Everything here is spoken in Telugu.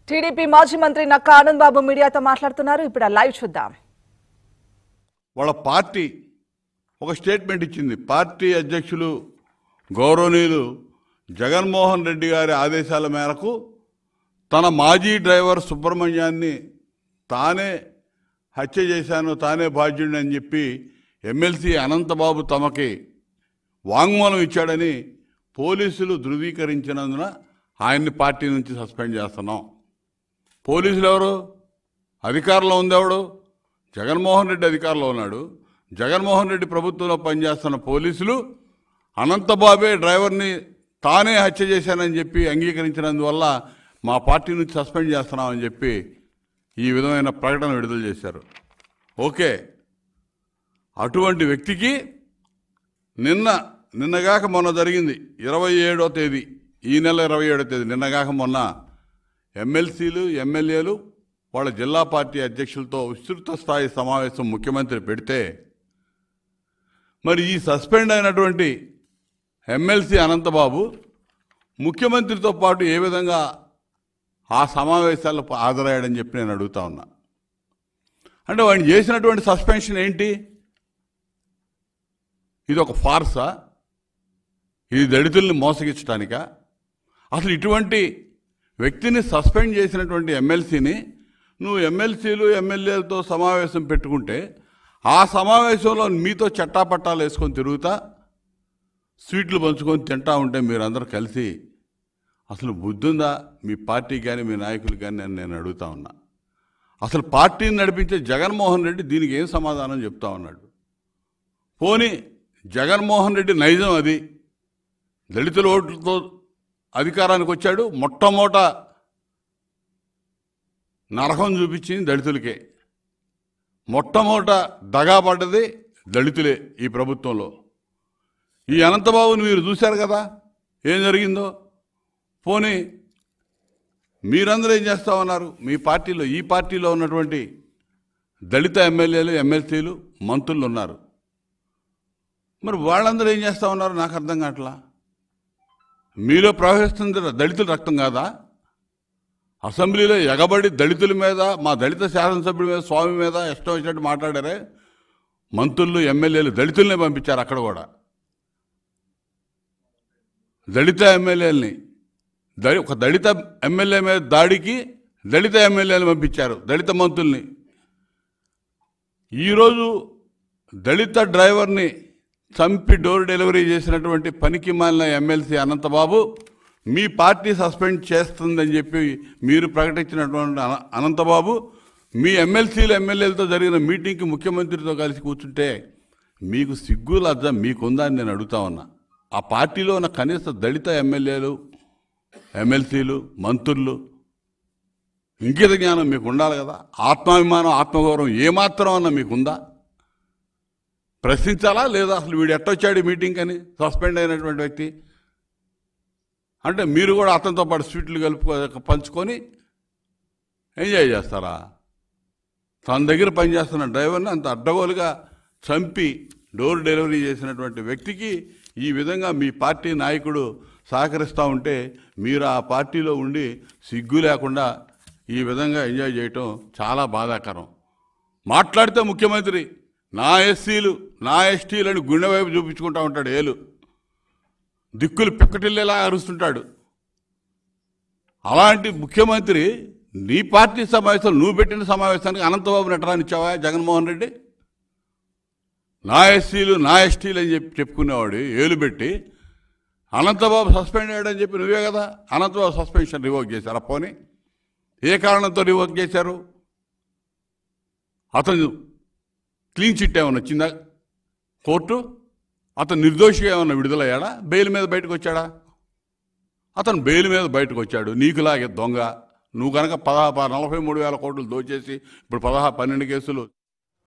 టీడీపీ మాజీ మంత్రి నక్కా ఆనంద్ బాబు మీడియాతో మాట్లాడుతున్నారు ఇప్పుడు ఆ లైవ్ చూద్దాం వాళ్ళ పార్టీ ఒక స్టేట్మెంట్ ఇచ్చింది పార్టీ అధ్యక్షులు గౌరవనీయులు జగన్మోహన్ రెడ్డి గారి ఆదేశాల మేరకు తన మాజీ డ్రైవర్ సుబ్రహ్మణ్యాన్ని తానే హత్య చేశాను తానే బాధ్యుడిని అని చెప్పి ఎమ్మెల్సీ అనంతబాబు తమకి వాంగ్మూలం ఇచ్చాడని పోలీసులు ధృవీకరించినందున ఆయన్ని పార్టీ నుంచి సస్పెండ్ చేస్తున్నాం పోలీసులు ఎవరు అధికారంలో ఉంది ఎవడు జగన్మోహన్ రెడ్డి అధికారంలో ఉన్నాడు జగన్మోహన్ రెడ్డి ప్రభుత్వంలో పనిచేస్తున్న పోలీసులు అనంతబాబే డ్రైవర్ని తానే హత్య చేశానని చెప్పి అంగీకరించినందువల్ల మా పార్టీ నుంచి సస్పెండ్ చేస్తున్నామని చెప్పి ఈ విధమైన ప్రకటన విడుదల చేశారు ఓకే అటువంటి వ్యక్తికి నిన్న నిన్నగాక మొన్న జరిగింది ఇరవై ఏడో తేదీ ఈ నెల ఇరవై ఏడో తేదీ నిన్నగాక మొన్న ఎమ్మెల్సీలు ఎమ్మెల్యేలు వాళ్ళ జిల్లా పార్టీ అధ్యక్షులతో విస్తృత స్థాయి సమావేశం ముఖ్యమంత్రి పెడితే మరి ఈ సస్పెండ్ అయినటువంటి ఎమ్మెల్సీ అనంతబాబు ముఖ్యమంత్రితో పాటు ఏ విధంగా ఆ సమావేశాలకు హాజరయ్యాడని చెప్పి నేను అడుగుతా ఉన్నా అంటే వాడిని చేసినటువంటి సస్పెన్షన్ ఏంటి ఇది ఒక ఫార్సా ఇది దళితుల్ని మోసగించడానికా అసలు ఇటువంటి వ్యక్తిని సస్పెండ్ చేసినటువంటి ఎమ్మెల్సీని నువ్వు ఎమ్మెల్సీలు ఎమ్మెల్యేలతో సమావేశం పెట్టుకుంటే ఆ సమావేశంలో మీతో చట్టాపట్టాలు వేసుకొని తిరుగుతా స్వీట్లు పంచుకొని తింటా ఉంటే మీరందరూ కలిసి అసలు బుద్ధుందా మీ పార్టీ కానీ మీ నాయకులు కానీ అని నేను అడుగుతా ఉన్నా అసలు పార్టీని నడిపించే జగన్మోహన్ రెడ్డి దీనికి ఏం సమాధానం చెప్తా ఉన్నాడు పోనీ జగన్మోహన్ రెడ్డి నైజం అది దళితుల ఓట్లతో అధికారానికి వచ్చాడు మొట్టమొదట నరకం చూపించింది దళితులకే మొట్టమొదట దగా పడ్డది దళితులే ఈ ప్రభుత్వంలో ఈ అనంతబాబుని మీరు చూశారు కదా ఏం జరిగిందో పోనీ మీరందరూ ఏం చేస్తా ఉన్నారు మీ పార్టీలో ఈ పార్టీలో ఉన్నటువంటి దళిత ఎమ్మెల్యేలు ఎమ్మెల్సీలు మంత్రులు ఉన్నారు మరి వాళ్ళందరూ ఏం చేస్తా ఉన్నారు నాకు అర్థం కావట్లా మీలో ప్రవహిస్తుంది దళితుల రక్తం కాదా అసెంబ్లీలో ఎగబడి దళితుల మీద మా దళిత శాసనసభ్యుడి మీద స్వామి మీద ఇష్టం వచ్చినట్టు మాట్లాడారే మంత్రులు ఎమ్మెల్యేలు దళితులనే పంపించారు అక్కడ కూడా దళిత ఎమ్మెల్యేలని దళి ఒక దళిత ఎమ్మెల్యే మీద దాడికి దళిత ఎమ్మెల్యేలు పంపించారు దళిత మంత్రుల్ని ఈరోజు దళిత డ్రైవర్ని చంపి డోర్ డెలివరీ చేసినటువంటి పనికి మాలిన ఎమ్మెల్సీ అనంతబాబు మీ పార్టీ సస్పెండ్ చేస్తుందని చెప్పి మీరు ప్రకటించినటువంటి అన- అనంతబాబు మీ ఎమ్మెల్సీలు ఎమ్మెల్యేలతో జరిగిన మీటింగ్కి ముఖ్యమంత్రితో కలిసి కూర్చుంటే మీకు సిగ్గు లజ్జ మీకుందా అని నేను అడుగుతా ఉన్నా ఆ పార్టీలో ఉన్న కనీస దళిత ఎమ్మెల్యేలు ఎమ్మెల్సీలు మంత్రులు ఇంకిత జ్ఞానం మీకు ఉండాలి కదా ఆత్మాభిమానం ఆత్మగౌరవం ఏమాత్రం అన్న మీకుందా ప్రశ్నించాలా లేదా అసలు వీడు ఎట్టొచ్చాడు ఈ మీటింగ్ అని సస్పెండ్ అయినటువంటి వ్యక్తి అంటే మీరు కూడా అతనితో పాటు స్వీట్లు కలుపు పంచుకొని ఎంజాయ్ చేస్తారా తన దగ్గర పనిచేస్తున్న డ్రైవర్ని అంత అడ్డగోలుగా చంపి డోర్ డెలివరీ చేసినటువంటి వ్యక్తికి ఈ విధంగా మీ పార్టీ నాయకుడు సహకరిస్తూ ఉంటే మీరు ఆ పార్టీలో ఉండి సిగ్గు లేకుండా ఈ విధంగా ఎంజాయ్ చేయటం చాలా బాధాకరం మాట్లాడితే ముఖ్యమంత్రి నా ఎస్సీలు నా ఎస్టీలను గుండె వైపు చూపించుకుంటా ఉంటాడు ఏలు దిక్కులు పిక్కటిల్లేలా అరుస్తుంటాడు అలాంటి ముఖ్యమంత్రి నీ పార్టీ సమావేశం నువ్వు పెట్టిన సమావేశానికి అనంతబాబు నటరానిచ్చావా జగన్మోహన్ రెడ్డి నా ఎస్సీలు నా ఎస్టీలు అని చెప్పి చెప్పుకునేవాడు ఏలు పెట్టి అనంతబాబు సస్పెండ్ అయ్యాడని చెప్పి నువ్వే కదా అనంతబాబు సస్పెన్షన్ రివోక్ చేశారా పోనీ ఏ కారణంతో రివోక్ చేశారు అతను క్లీన్ చిట్ ఏమైనా వచ్చిందా కోర్టు అతను నిర్దోషిగా ఏమైనా విడుదలయ్యాడా బెయిల్ మీద బయటకు వచ్చాడా అతను బెయిల్ మీద బయటకు వచ్చాడు నీకులాగే దొంగ నువ్వు కనుక పదహా నలభై మూడు వేల కోట్లు దోచేసి ఇప్పుడు పదహా పన్నెండు కేసులు